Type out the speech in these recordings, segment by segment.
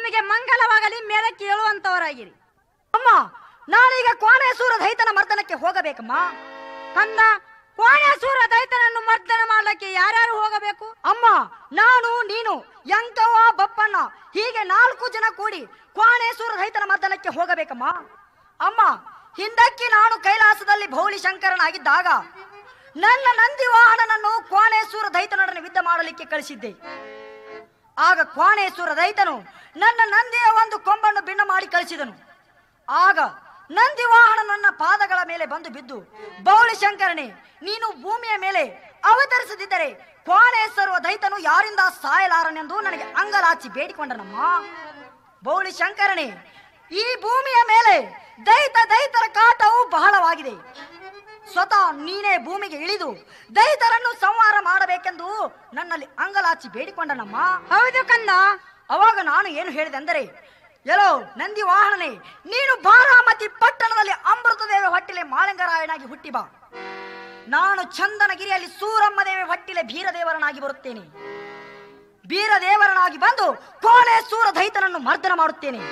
ನಿನಗೆ ಮಂಗಲವಾಗಲಿ ಮೇಲೆ ಕೇಳುವಂತವರಾಗಿರಿ ಅಮ್ಮ ನಾನೀಗ ಕೋಣೇಶ್ವರ ದೈತನ ಮರ್ದನಕ್ಕೆ ಹೋಗಬೇಕಮ್ಮ ಕಂದ ಕೋಣೇಶ್ವರ ದೈತನನ್ನು ಮರ್ದನ ಮಾಡ್ಲಿಕ್ಕೆ ಯಾರ್ಯಾರು ಹೋಗಬೇಕು ಅಮ್ಮ ನಾನು ನೀನು ಯಂಕವ್ವ ಬಪ್ಪಣ್ಣ ಹೀಗೆ ನಾಲ್ಕು ಜನ ಕೂಡಿ ಕೋಣೇಶ್ವರ ದೈತನ ಮರ್ದನಕ್ಕೆ ಹೋಗಬೇಕಮ್ಮ ಅಮ್ಮ ಹಿಂದಕ್ಕೆ ನಾನು ಕೈಲಾಸದಲ್ಲಿ ಭೌಳಿ ಶಂಕರನಾಗಿದ್ದಾಗ ನನ್ನ ನಂದಿ ವಾಹನನನ್ನು ಕೋಣೇಶ್ವರ ದೈತನೊಡನೆ ಯುದ್ಧ ಮಾಡಲಿಕ್ಕೆ ಕಳಿಸಿದ್ದೆ ಆಗ ಕೋಣೇಶ್ವರ ದೈತನು ನನ್ನ ನಂದಿಯ ಒಂದು ಕೊಂಬನ್ನು ಭಿನ್ನ ಮಾಡಿ ಕಳಿಸಿದನು ಆಗ ನಂದಿ ವಾಹನ ನನ್ನ ಪಾದಗಳ ಮೇಲೆ ಬಂದು ಬಿದ್ದು ಬೌಳಿ ಶಂಕರನೇ ನೀನು ಭೂಮಿಯ ಮೇಲೆ ಅವತರಿಸದಿದ್ದರೆ ಕೋಣೇಶ್ವರ ದೈತನು ಯಾರಿಂದ ಸಾಯಲಾರನೆಂದು ನನಗೆ ಅಂಗಲಾಚಿ ಬೇಡಿಕೊಂಡನಮ್ಮ ಬೌಳಿ ಶಂಕರನೇ ಈ ಭೂಮಿಯ ಮೇಲೆ ದೈತ ದೈತರ ಕಾಟವು ಬಹಳವಾಗಿದೆ ಸ್ವತಃ ನೀನೇ ಭೂಮಿಗೆ ಇಳಿದು ದೈತರನ್ನು ಸಂಹಾರ ಮಾಡಬೇಕೆಂದು ನನ್ನಲ್ಲಿ ಅಂಗಲಾಚಿ ಬೇಡಿಕೊಂಡನಮ್ಮ ಹೌದು ಕಂದ ಅವಾಗ ನಾನು ಏನು ಹೇಳಿದೆ ಅಂದರೆ ಎಲ್ಲೋ ನಂದಿ ವಾಹನನೇ ನೀನು ಬಾರಾಮತಿ ಪಟ್ಟಣದಲ್ಲಿ ಅಮೃತದೇವಿ ಹೊಟ್ಟಿಲೆ ಮಾಳಿಂಗರಾಯನಾಗಿ ಹುಟ್ಟಿ ಬಾ ನಾನು ಚಂದನಗಿರಿಯಲ್ಲಿ ಸೂರಮ್ಮ ದೇವಿ ಹೊಟ್ಟಿಲೆ ಬೀರದೇವರನಾಗಿ ಬರುತ್ತೇನೆ ಬೀರದೇವರನಾಗಿ ಬಂದು ಕೋಣೆ ಸೂರ ದೈತನನ್ನು ಮರ್ದನ ಮಾಡುತ್ತೇನೆ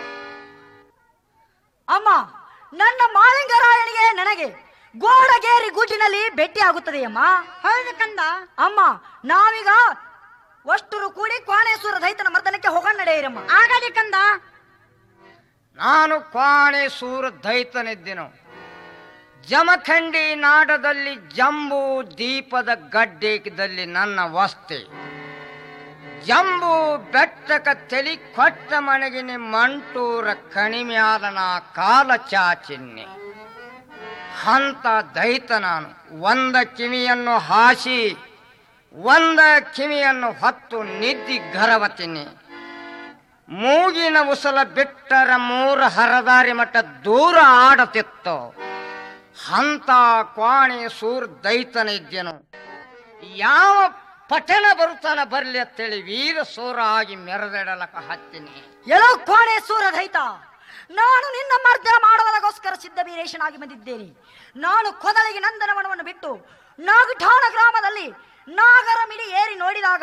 ಅಮ್ಮ ನನ್ನ ಮಾಳಿಂಗರಾಯನಿಗೆ ನನಗೆ ಗೋಡಗೇರಿ ಗುಡ್ಡಿನಲ್ಲಿ ಭೇಟಿ ಆಗುತ್ತದೆ ಅಮ್ಮ ಹೌದು ಕಂದ ಅಮ್ಮ ನಾವೀಗ ಅಷ್ಟರು ಕೂಡಿ ಕೋಣೇಶ್ವರ ದೈತನ ಮರ್ದನಕ್ಕೆ ಹೋಗೋಣ ನಡೆಯಿರಮ್ಮ ಆಗಲಿ ಕಂದ ನಾನು ಕ್ವಾಣೆ ಸೂರ ದೈತನಿದ್ದೆನು ಜಮಖಂಡಿ ನಾಡದಲ್ಲಿ ಜಂಬೂ ದೀಪದ ಗಡ್ಡೆದಲ್ಲಿ ನನ್ನ ವಸ್ತಿ ಜಂಬೂ ಬೆಟ್ಟಕ ತಲಿ ಕೊಟ್ಟ ಮನೆಗಿನ ಮಂಟೂರ ಕಣಿಮ್ಯಾಲ ನಾ ಕಾಲ ಚಾಚಿನ್ನೆ ಹಂತ ದೈತ ನಾನು ಒಂದ ಕಿವಿಯನ್ನು ಹಾಸಿ ಒಂದ ಕಿವಿಯನ್ನು ಹೊತ್ತು ನಿದ್ದಿ ಗರವತಿನಿ ಮೂಗಿನ ಉಸಲ ಬಿಟ್ಟರ ಮೂರ ಹರದಾರಿ ಮಟ್ಟ ದೂರ ಆಡತಿತ್ತು ಹಂತ ಕ್ವಾಣಿ ಸೂರ್ ದೈತನ ಇದ್ದೆನು ಯಾವ ಪಠಣ ಬರುತ್ತಾನ ಬರ್ಲಿ ಅಂತೇಳಿ ವೀರ ಸೂರ ಆಗಿ ಮೆರೆದಿಡಲಕ ಹತ್ತೀನಿ ಎಲ್ಲೋ ಕೋಣೇಶ್ವರ ದೈತ ನಾನು ನಿನ್ನ ಮರ್ದನ ಮಾಡುವುದಕ್ಕೋಸ್ಕರ ಸಿದ್ಧ ವೀರೇಶನಾಗಿ ಬಂದಿದ್ದೇನೆ ನಾನು ಕೊದಲಿಗೆ ನಂದನವನವನ್ನು ಬಿಟ್ಟು ನಾಗಠಾಣ ಗ್ರಾಮದಲ್ಲಿ ನಾಗರ ಮಿಡಿ ಏರಿ ನೋಡಿದಾಗ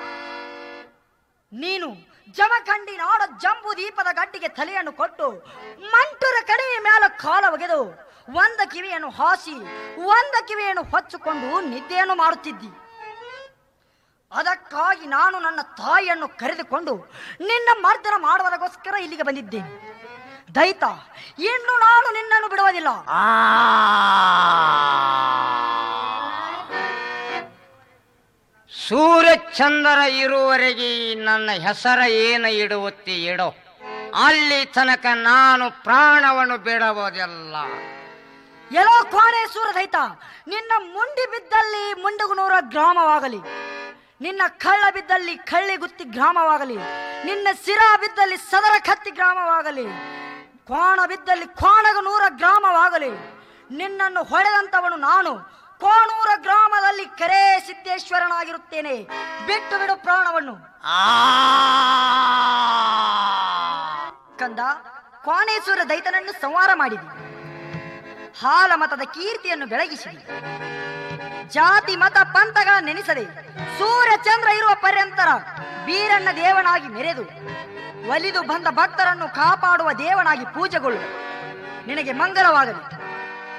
ನೀನು ಜಮಖಂಡಿ ನಾಡ ಜಂಬು ದೀಪದ ಗಡ್ಡಿಗೆ ತಲೆಯನ್ನು ಕೊಟ್ಟು ಮಂಟುರ ಕಡಿಮೆ ಮೇಲೆ ಕಾಲ ಒಗೆದು ಒಂದ ಕಿವಿಯನ್ನು ಹಾಸಿ ಒಂದ ಕಿವಿಯನ್ನು ಹೊಚ್ಚಿಕೊಂಡು ನಿದ್ದೆಯನ್ನು ಮಾಡುತ್ತಿದ್ದಿ ಅದಕ್ಕಾಗಿ ನಾನು ನನ್ನ ತಾಯಿಯನ್ನು ಕರೆದುಕೊಂಡು ನಿನ್ನ ಮರ್ದನ ಮಾಡುವುದಕ್ಕೋಸ್ಕರ ಇಲ್ಲಿಗೆ ಬಂದಿದ್ದೇನೆ ದೈತ ಇನ್ನು ನಾನು ನಿನ್ನನ್ನು ಬಿಡುವುದಿಲ್ಲ ಆ ಸೂರ್ಯಚಂದ್ರ ಇರುವವರೆಗೆ ನನ್ನ ಹೆಸರ ಏನು ಇಡುವುತ್ತಿ ಇಡೋ ಅಲ್ಲಿ ತನಕ ನಾನು ಪ್ರಾಣವನ್ನು ಬಿಡುವುದಿಲ್ಲ ಎಲ್ಲೋ ಕೋಣೇಶ್ವರ ದೈತ ನಿನ್ನ ಮುಂಡಿ ಬಿದ್ದಲ್ಲಿ ಮುಂಡಗುನೂರ ಗ್ರಾಮವಾಗಲಿ ನಿನ್ನ ಕಳ್ಳ ಬಿದ್ದಲ್ಲಿ ಕಳ್ಳಿಗುತ್ತಿ ಗ್ರಾಮವಾಗಲಿ ನಿನ್ನ ಸಿರ ಬಿದ್ದಲ್ಲಿ ಸದರ ಕತ್ತಿ ಗ್ರಾಮವಾಗಲಿ ಕೋಣ ಬಿದ್ದಲ್ಲಿ ಕೋಣಗನೂರ ಗ್ರಾಮವಾಗಲಿ ನಿನ್ನನ್ನು ಹೊಡೆದಂತವನು ನಾನು ಕೋಣೂರ ಗ್ರಾಮದಲ್ಲಿ ಕರೇ ಸಿದ್ದೇಶ್ವರನಾಗಿರುತ್ತೇನೆ ಬಿಟ್ಟು ಬಿಡು ಪ್ರಾಣವನ್ನು ಆ ಕಂದ ಕೋಣೇಶ್ವರ ದೈತನನ್ನು ಸಂಹಾರ ಮಾಡಿದಿ ಹಾಲ ಮತದ ಕೀರ್ತಿಯನ್ನು ಬೆಳಗಿಸಿದಿ ಜಾತಿ ಮತ ಪಂಥಗಳ ನೆನೆಸದೆ ಸೂರ್ಯ ಚಂದ್ರ ಇರುವ ಪರ್ಯಂತರ ಬೀರಣ್ಣ ದೇವನಾಗಿ ಮೆರೆದು ಒಲಿದು ಬಂದ ಭಕ್ತರನ್ನು ಕಾಪಾಡುವ ದೇವನಾಗಿ ಪೂಜೆಗೊಳ್ಳು ನಿನಗೆ ಮಂಗಲವಾಗಲಿ